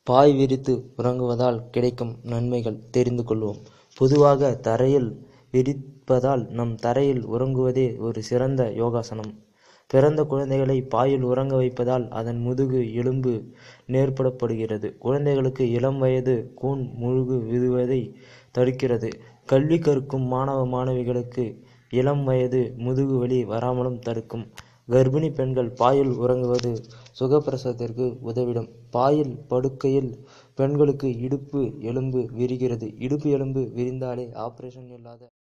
பாய் விரித்து உறங்குவதால் கிடைக்கும் நன்மைகள் தெரிந்து கொள்வோம் பொதுவாக தரையில் விரிப்பதால் நம் தரையில் உறங்குவதே ஒரு சிறந்த யோகாசனம் பிறந்த குழந்தைகளை பாயில் உறங்க வைப்பதால் அதன் முதுகு எலும்பு நேர்படுத்தப்படுகிறது குழந்தைகளுக்கு இளம் வயது கூன் முழுகு விழுவதை தடுக்கிறது கல்வி கற்கும் மாணவ மாணவிகளுக்கு இளம் வயது முதுகு வலி வராமலும் தடுக்கும் கர்ப்பிணி பெண்கள் பாயில் உறங்குவது சுகப்பிரசவத்திற்கு உதவிடும் பாயில் படுக்கையில் பெண்களுக்கு இடுப்பு எலும்பு விரிகிறது இடுப்பு எலும்பு விரிந்தாலே ஆபரேஷன் இல்லாத